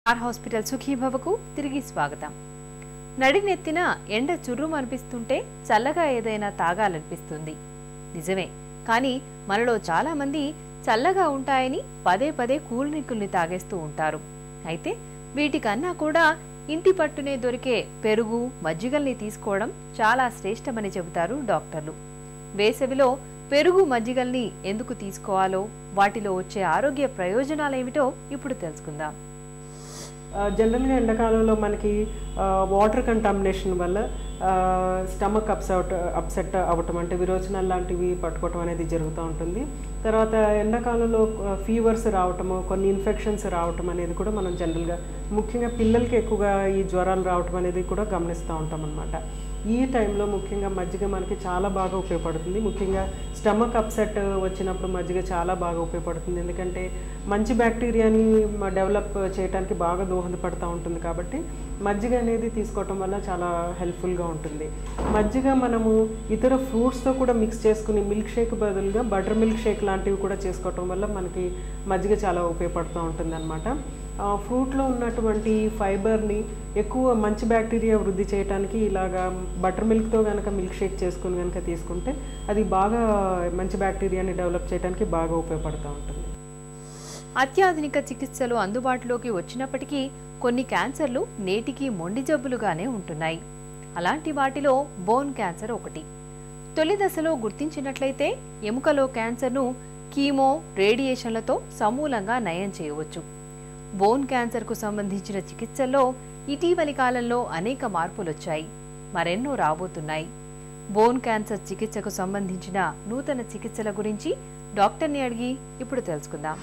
are hospital సుఖీభవకు తిరిగి స్వాగతం నడినెత్తిన ఎండ చుర్రుం అనిపిస్తుంటే చల్లగా ఏదైనా తాగాలనిపిస్తుంది నిజమే కానీ మనలో చాలా మంది చల్లగా ఉంటాయని పదే పదే కూల్ డ్రింకుల్ని తాగేస్తూ ఉంటారు అయితే వీటికన్నా కూడా ఇంటి పట్టునే దొరికే పెరుగు మజ్జిగల్ని తీసుకోవడం చాలా శ్రేష్టమని చెబుతారు డాక్టర్లు వేసవిలో పెరుగు మజ్జిగల్ని ఎందుకు తీసుకోవాలో వాటిలో వచ్చే ఆరోగ్య ప్రయోజనాలేమిటో ఇప్పుడు తెలుసుకుందాం జనరల్గా ఎండాకాలంలో మనకి వాటర్ కంటామినేషన్ వల్ల స్టమక్ అప్సెట్ అప్సెట్ అవ్వటం అంటే విరోచనాలు లాంటివి పట్టుకోవటం అనేది జరుగుతూ ఉంటుంది తర్వాత ఎండాకాలంలో ఫీవర్స్ రావటము కొన్ని ఇన్ఫెక్షన్స్ రావటం అనేది కూడా మనం జనరల్గా ముఖ్యంగా పిల్లలకి ఎక్కువగా ఈ జ్వరాలు రావటం అనేది కూడా గమనిస్తూ ఉంటాం అనమాట ఈ టైంలో ముఖ్యంగా మజ్జిగ మనకి చాలా బాగా ఉపయోగపడుతుంది ముఖ్యంగా స్టమక్ అప్సెట్ వచ్చినప్పుడు మజ్జిగ చాలా బాగా ఉపయోగపడుతుంది ఎందుకంటే మంచి బ్యాక్టీరియాని డెవలప్ చేయడానికి బాగా దోహదపడుతూ ఉంటుంది కాబట్టి మజ్జిగ అనేది తీసుకోవటం వల్ల చాలా హెల్ప్ఫుల్గా ఉంటుంది మజ్జిగ మనము ఇతర ఫ్రూట్స్తో కూడా మిక్స్ చేసుకుని మిల్క్ షేక్ బదులుగా బటర్ మిల్క్ షేక్ లాంటివి కూడా చేసుకోవటం వల్ల మనకి మజ్జిగ చాలా ఉపయోగపడుతూ ఉంటుంది అనమాట ఫ్రూట్లో ఉన్నటువంటి ఫైబర్ని ఎక్కువ మంచి బ్యాక్టీరియా వృద్ధి చేయడానికి ఇలాగా బటర్ మిల్క్తో కనుక మిల్క్ షేక్ చేసుకుని కనుక తీసుకుంటే అది బాగా మంచి బ్యాక్టీరియాని డెవలప్ చేయడానికి బాగా ఉపయోగపడుతూ ఉంటుంది అత్యాధునిక చికిత్సలు అందుబాటులోకి వచ్చినప్పటికీ కొన్ని క్యాన్సర్లు నేటికి మొండి జబ్బులుగానే ఉంటున్నాయి అలాంటి వాటిలో బోన్ క్యాన్సర్ ఒకటి తొలి దశలో గుర్తించినట్లయితే ఎముకలో క్యాన్సర్ను కీమో రేడియేషన్లతో సమూలంగా నయం చేయవచ్చు బోన్ క్యాన్సర్కు సంబంధించిన చికిత్సల్లో ఇటీవలి కాలంలో అనేక మార్పులొచ్చాయి మరెన్నో రాబోతున్నాయి బోన్ క్యాన్సర్ చికిత్సకు సంబంధించిన నూతన చికిత్సల గురించి డాక్టర్ని అడిగి ఇప్పుడు తెలుసుకుందాం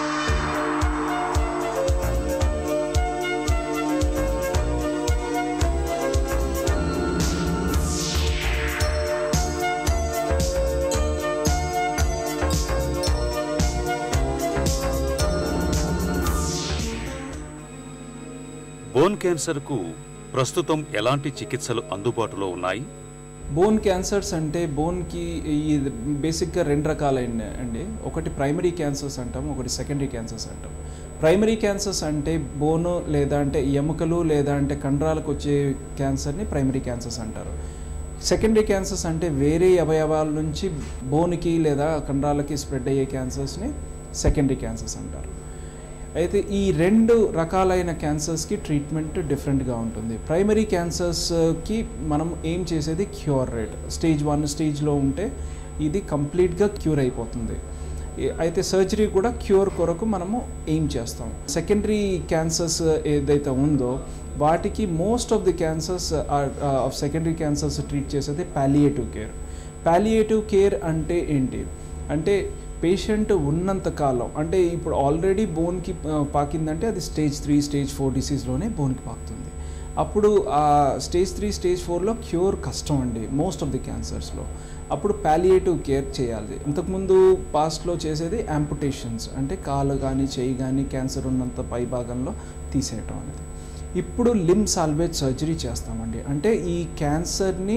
బోన్ క్యాన్సర్కు ప్రస్తుతం ఎలాంటి చికిత్సలు అందుబాటులో ఉన్నాయి బోన్ క్యాన్సర్స్ అంటే బోన్కి ఈ బేసిక్గా రెండు రకాలైన అండి ఒకటి ప్రైమరీ క్యాన్సర్స్ అంటాం ఒకటి సెకండరీ క్యాన్సర్స్ అంటాం ప్రైమరీ క్యాన్సర్స్ అంటే బోను లేదా అంటే ఎముకలు లేదా అంటే కండరాలకు వచ్చే క్యాన్సర్ని ప్రైమరీ క్యాన్సర్స్ అంటారు సెకండరీ క్యాన్సర్స్ అంటే వేరే అవయవాల నుంచి బోన్కి లేదా కండరాలకి స్ప్రెడ్ అయ్యే క్యాన్సర్స్ని సెకండరీ క్యాన్సర్స్ అంటారు అయితే ఈ రెండు రకాలైన క్యాన్సర్స్కి ట్రీట్మెంట్ డిఫరెంట్గా ఉంటుంది ప్రైమరీ క్యాన్సర్స్కి మనం ఏం చేసేది క్యూర్ రేట్ స్టేజ్ వన్ స్టేజ్లో ఉంటే ఇది కంప్లీట్గా క్యూర్ అయిపోతుంది ఏ- అయితే సర్జరీ కూడా క్యూర్ కొరకు మనము ఏం చేస్తాం సెకండరీ క్యాన్సర్స్ ఏదైతే ఉందో వాటికి most of the cancers of secondary cancers treat చేసేది పాలియేటివ్ కేర్ పాలియేటివ్ కేర్ అంటే ఏంటి అంటే పేషెంట్ ఉన్నంత కాలం అంటే ఇప్పుడు ఆల్రెడీ బోన్కి పాకిందంటే అది స్టేజ్ త్రీ స్టేజ్ ఫోర్ డిసీజ్లోనే బోన్కి పాకుతుంది అప్పుడు ఆ స్టేజ్ త్రీ స్టేజ్ ఫోర్లో క్యూర్ కష్టం అండి మోస్ట్ ఆఫ్ ది క్యాన్సర్స్లో అప్పుడు పాలియేటివ్ కేర్ చేయాలి ఇంతకుముందు పాస్ట్లో చేసేది యాంపుటేషన్స్ అంటే కాలు కానీ చేయి కానీ క్యాన్సర్ ఉన్నంత పై భాగంలో తీసేయటం అనేది ఇప్పుడు లిమ్ సాల్వేజ్ సర్జరీ చేస్తామండి అంటే ఈ క్యాన్సర్ని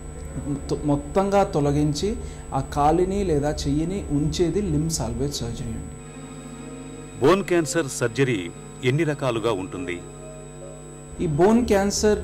తొ- మొత్తంగా తొలగించి ఆ కాలిని లేదా చెయ్యిని ఉంచేది లిమ్ సాల్వేజ్ సర్జరీ అండి బోన్ క్యాన్సర్ సర్జరీ ఎన్ని రకాలుగా ఉంటుంది ఈ బోన్ క్యాన్సర్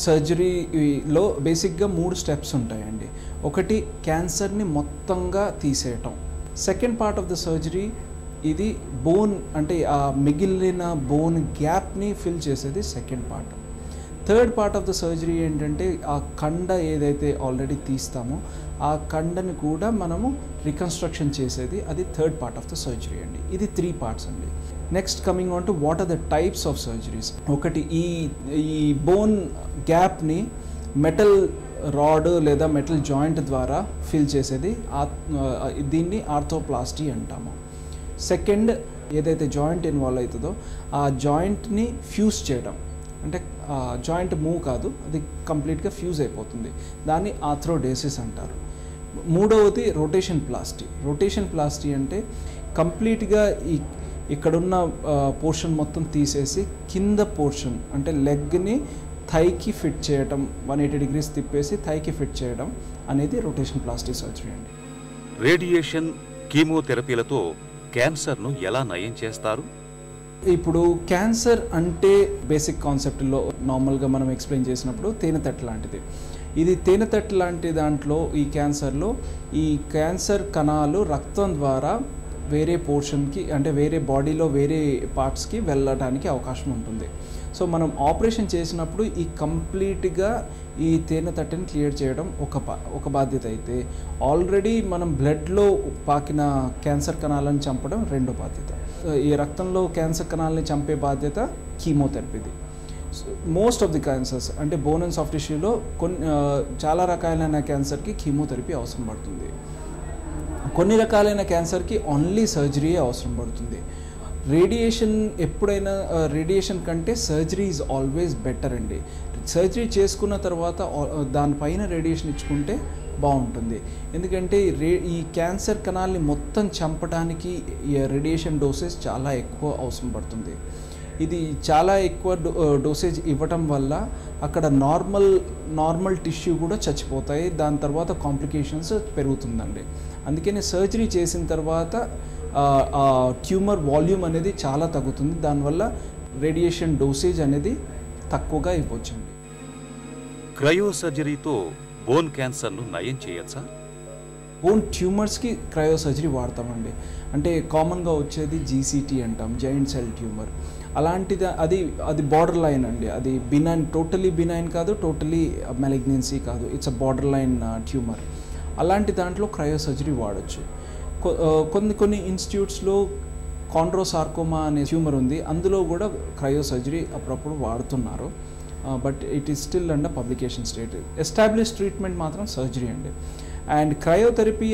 సర్జరీలో బేసిక్గా మూడు స్టెప్స్ ఉంటాయండి ఒకటి క్యాన్సర్ని మొత్తంగా తీసేయటం second part of the surgery ఇది బోన్ అంటే ఆ మిగిలిన బోన్ గ్యాప్ని ఫిల్ చేసేది second part third part of the surgery ఏంటంటే ఆ కండ ఏదైతే ఆల్రెడీ తీస్తామో ఆ కండని కూడా మనము రికన్స్ట్రక్షన్ చేసేది అది third part of the surgery అండి ఇది త్రీ పార్ట్స్ అండి next coming on to what are the types of surgeries ఒకటి ఈ ఈ బోన్ గ్యాప్ని మెటల్ రాడ్ లేదా మెటల్ జాయింట్ ద్వారా ఫిల్ చేసేది ఆ- ఆ, దీన్ని ఆర్థోప్లాస్టీ అంటాము సెకండ్ ఏదైతే జాయింట్ ఇన్వాల్వ్ అవుతుందో ఆ జాయింట్ని ఫ్యూజ్ చేయడం అంటే జాయింట్ మూవ్ కాదు అది కంప్లీట్గా ఫ్యూజ్ అయిపోతుంది దాన్ని ఆథ్రోడేసిస్ అంటారు మూడవది రొటేషన్ ప్లాస్టీ రొటేషన్ ప్లాస్టీ అంటే కంప్లీట్గా ఈ ఇక్కడున్న పోర్షన్ మొత్తం తీసేసి కింద పోర్షన్ అంటే లెగ్ని థైకి ఫిట్ చేయడం వన్ ఎయిటీ డిగ్రీస్ తిప్పేసి థైకి ఫిట్ చేయడం అనేది రొటేషన్ ప్లాస్టీ సర్జరీ అండి రేడియేషన్ కీమోథెరపీలతో క్యాన్సర్ను ఎలా నయం చేస్తారు ఇప్పుడు క్యాన్సర్ అంటే బేసిక్ కాన్సెప్ట్లో నార్మల్గా మనం ఎక్స్ప్లెయిన్ చేసినప్పుడు తేనెతట్టు లాంటిది ఇది తేనెతట్టు లాంటి దాంట్లో ఈ క్యాన్సర్లో ఈ క్యాన్సర్ కణాలు రక్తం ద్వారా వేరే పోర్షన్కి అంటే వేరే బాడీలో వేరే పార్ట్స్కి వెళ్ళడానికి అవకాశం ఉంటుంది సో మనం ఆపరేషన్ చేసినప్పుడు ఈ కంప్లీట్గా ఈ తేనె తట్టని క్లియర్ చేయడం ఒక బా ఒక బాధ్యత అయితే ఆల్రెడీ మనం బ్లడ్లో పాకిన క్యాన్సర్ కణాలను చంపడం రెండో బాధ్యత ఈ రక్తంలో క్యాన్సర్ కణాలని చంపే బాధ్యత కీమోథెరపీది మోస్ట్ ఆఫ్ ది క్యాన్సర్స్ అంటే బోన్ అండ్ సాఫ్ట్ టిష్యూలో కొన్ని ఆ, చాలా రకాలైన క్యాన్సర్కి కీమోథెరపీ అవసరం పడుతుంది కొన్ని రకాలైన క్యాన్సర్కి ఓన్లీ సర్జరీ అవసరం పడుతుంది రేడియేషన్ ఎప్పుడైనా రేడియేషన్ కంటే సర్జరీ ఈజ్ ఆల్వేస్ బెటర్ అండి సర్జరీ చేసుకున్న తర్వాత ఆ, దానిపైన రేడియేషన్ ఇచ్చుకుంటే బాగుంటుంది ఎందుకంటే రే ఈ క్యాన్సర్ కణాలని మొత్తం చంపడానికి ఈ రేడియేషన్ డోసేజ్ చాలా ఎక్కువ అవసరం పడుతుంది ఇది చాలా ఎక్కువ డో డోసేజ్ ఇవ్వటం వల్ల అక్కడ నార్మల్ నార్మల్ టిష్యూ కూడా చచ్చిపోతాయి దాని తర్వాత కాంప్లికేషన్స్ పెరుగుతుందండి అందుకని సర్జరీ చేసిన తర్వాత ఆ, ఆ ట్యూమర్ వాల్యూమ్ అనేది చాలా తగ్గుతుంది దానివల్ల రేడియేషన్ డోసేజ్ అనేది తక్కువగా ఇవ్వచ్చండి క్రయో సర్జరీతో బోన్ క్యాన్సర్ను నయం చేయొచ్చా బోన్ ట్యూమర్స్కి క్రయో సర్జరీ వాడతామండి అంటే కామన్గా వచ్చేది జీసీటీ అంటాం జాయింట్ సెల్ ట్యూమర్ అలాంటిది అది అది బార్డర్ లైన్ అండి అది బినైన్ టోటలీ బినైన్ కాదు టోటలీ మెలిగ్నెన్సీ కాదు it's a borderline tumour అలాంటి దాంట్లో క్రయో సర్జరీ వాడచ్చు కొ- ఆ, కొన్ని కొన్ని ఇన్స్టిట్యూట్స్లో కాండ్రోసార్కోమా అనే ట్యూమర్ ఉంది అందులో కూడా క్రయో సర్జరీ అప్పుడప్పుడు వాడుతున్నారు but it is still under publication state establish treatment మాత్రం సర్జరీ అండి అండ్ క్రయోథెరపీ